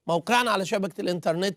موقعنا على شبكة الإنترنت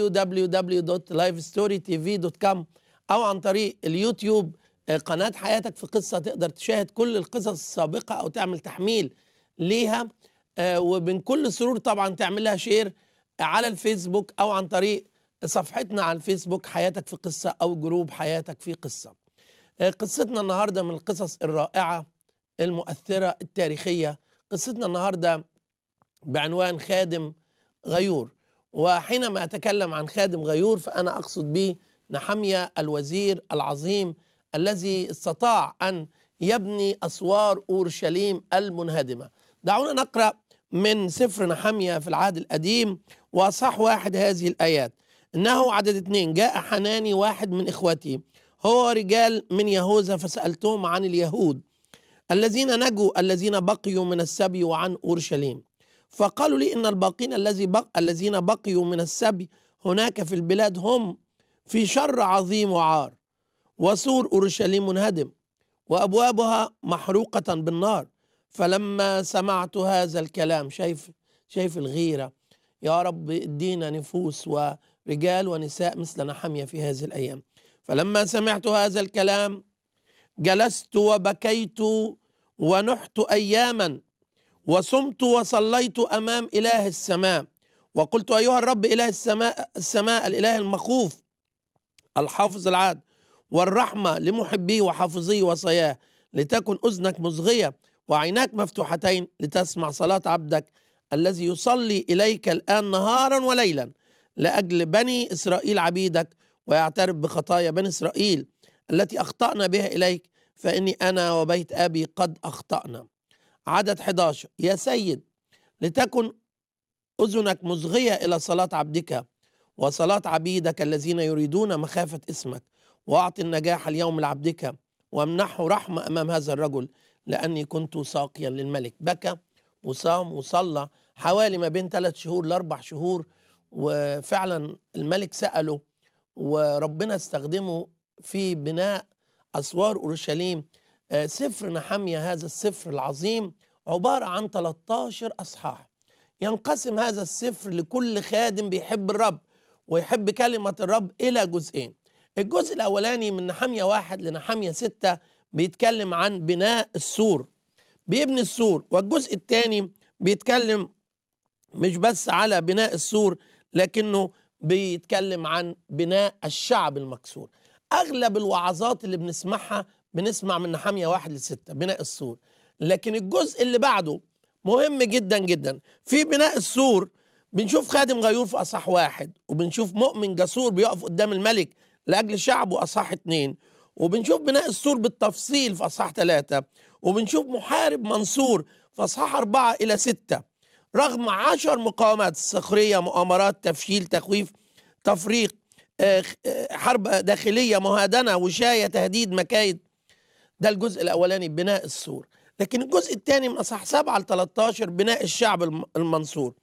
www.livestorytv.com أو عن طريق اليوتيوب آه، قناة حياتك في قصة تقدر تشاهد كل القصص السابقة أو تعمل تحميل ليها آه، ومن كل سرور طبعا تعمل لها شير على الفيسبوك أو عن طريق صفحتنا على الفيسبوك حياتك في قصة أو جروب حياتك في قصة آه، قصتنا النهاردة من القصص الرائعة المؤثرة التاريخية قصتنا النهاردة بعنوان خادم غيور وحينما أتكلم عن خادم غيور فأنا أقصد به نحمية الوزير العظيم الذي استطاع أن يبني أسوار أورشليم المنهدمة دعونا نقرأ من سفر نحمية في العهد القديم وأصح واحد هذه الآيات إنه عدد اثنين جاء حناني واحد من إخوتي هو رجال من يهوذا فسألتهم عن اليهود الذين نجوا الذين بقيوا من السبي وعن أورشليم فقالوا لي إن الباقين الذي بق... الذين بقيوا من السبي هناك في البلاد هم في شر عظيم وعار وسور أورشليم منهدم وأبوابها محروقة بالنار فلما سمعت هذا الكلام شايف شايف الغيرة يا رب ادينا نفوس ورجال ونساء مثل نحمية في هذه الأيام فلما سمعت هذا الكلام جلست وبكيت ونحت أياما وصمت وصليت امام اله السماء وقلت ايها الرب اله السماء السماء الاله المخوف الحافظ العاد والرحمه لمحبيه وحافظيه وصاياه لتكن اذنك مصغيه وعيناك مفتوحتين لتسمع صلاه عبدك الذي يصلي اليك الان نهارا وليلا لاجل بني اسرائيل عبيدك ويعترف بخطايا بني اسرائيل التي اخطانا بها اليك فاني انا وبيت ابي قد اخطانا عدد 11 يا سيد لتكن أذنك مصغية إلى صلاة عبدك وصلاة عبيدك الذين يريدون مخافة اسمك وأعطي النجاح اليوم لعبدك وامنحه رحمة أمام هذا الرجل لأني كنت ساقيا للملك بكى وصام وصلى حوالي ما بين ثلاث شهور لأربع شهور وفعلا الملك سأله وربنا استخدمه في بناء أسوار أورشليم آه، سفر نحمية هذا السفر العظيم عبارة عن 13 أصحاح ينقسم هذا السفر لكل خادم بيحب الرب ويحب كلمة الرب إلى جزئين الجزء الأولاني من نحمية واحد لنحمية ستة بيتكلم عن بناء السور بيبني السور والجزء الثاني بيتكلم مش بس على بناء السور لكنه بيتكلم عن بناء الشعب المكسور أغلب الوعظات اللي بنسمعها بنسمع من نحامية واحد لستة بناء السور لكن الجزء اللي بعده مهم جدا جدا في بناء السور بنشوف خادم غيور في أصح واحد وبنشوف مؤمن جسور بيقف قدام الملك لأجل شعبه أصح اتنين وبنشوف بناء السور بالتفصيل في أصح ثلاثة وبنشوف محارب منصور في أصحاح أربعة إلى ستة رغم عشر مقاومات سخرية مؤامرات تفشيل تخويف تفريق آه، آه، حرب داخلية مهادنة وشاية تهديد مكايد ده الجزء الاولاني بناء السور لكن الجزء الثاني من اصح 7 ل 13 بناء الشعب الم- المنصور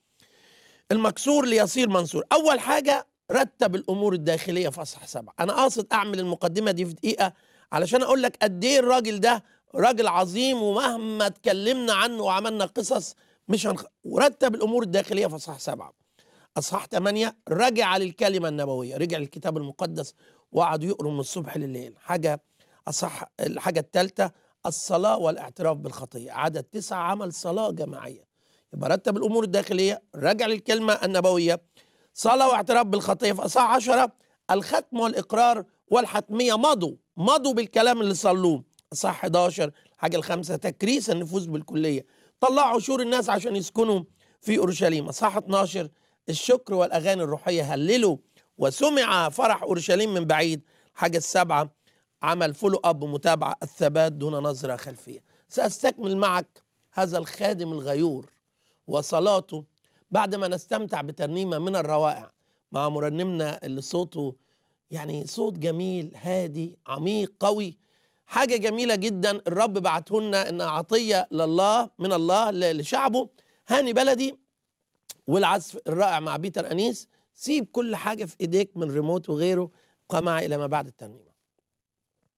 المكسور ليصير منصور اول حاجه رتب الامور الداخليه في اصح 7 انا قاصد اعمل المقدمه دي في دقيقه علشان اقول لك قد ايه الراجل ده راجل عظيم ومهما اتكلمنا عنه وعملنا قصص مش هنخ... ورتب الامور الداخليه في اصحاح 7 اصحاح 8 رجع للكلمه النبويه رجع للكتاب المقدس وقعدوا يقروا من الصبح لليل حاجه أصح الحاجة الثالثة الصلاة والاعتراف بالخطية عدد تسعة عمل صلاة جماعية يبقى رتب الأمور الداخلية رجع للكلمة النبوية صلاة واعتراف بالخطية في أصحاح عشرة الختم والإقرار والحتمية مضوا مضوا بالكلام اللي صلوه أصحاح 11 الحاجة الخامسة تكريس النفوس بالكلية طلعوا عشور الناس عشان يسكنوا في أورشليم أصحاح 12 الشكر والأغاني الروحية هللوا وسمع فرح أورشليم من بعيد الحاجة السابعة عمل فولو اب متابعه الثبات دون نظره خلفيه ساستكمل معك هذا الخادم الغيور وصلاته بعد ما نستمتع بترنيمه من الروائع مع مرنمنا اللي صوته يعني صوت جميل هادي عميق قوي حاجه جميله جدا الرب بعته لنا انها عطيه لله من الله ل- لشعبه هاني بلدي والعزف الرائع مع بيتر انيس سيب كل حاجه في ايديك من ريموت وغيره ابقى معي الى ما بعد الترنيمه